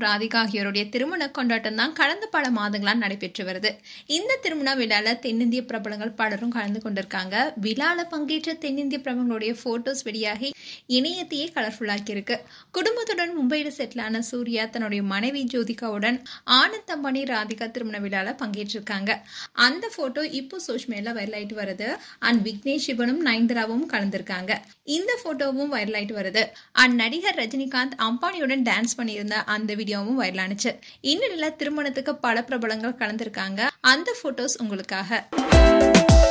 ராதிகா ஆகியோருடைய திருமண கொண்டாட்டம் தான் கடந்த பல மாதங்களா நடைபெற்று வருது இந்த திருமண விழால தென்னிந்திய பிரபலங்கள் பலரும் கலந்து கொண்டிருக்காங்க விழால பங்கேற்ற தென்னிந்திய பிரபலங்களுடைய போட்டோஸ் வெளியாகி இணையத்தையே கலர்ஃபுல்லாக்கி இருக்கு குடும்பத்துடன் மும்பையில் செட்டிலான சூர்யா தன்னுடைய மனைவி ஜோதிகாவுடன் ஆனந்த் அம்பானி ராதிகா திருமண விழால பங்கேற்றிருக்காங்க அந்த போட்டோ இப்போ சோஷியல் மீடியால வைரல் ஆயிட்டு வருது அண்ட் விக்னேஷ் சிவனும் நயன்தராவும் கலந்திருக்காங்க இந்த போட்டோவும் வைரல் ஆயிட்டு வருது அண்ட் நடிகர் ரஜினிகாந்த் அம்பானியுடன் டான்ஸ் பண்ணியிருந்த அந்த வீடியோவும் வைரல் ஆனிச்சு இந்நிலையில திருமணத்துக்கு பல பிரபலங்கள் கலந்திருக்காங்க அந்த போட்டோஸ் உங்களுக்காக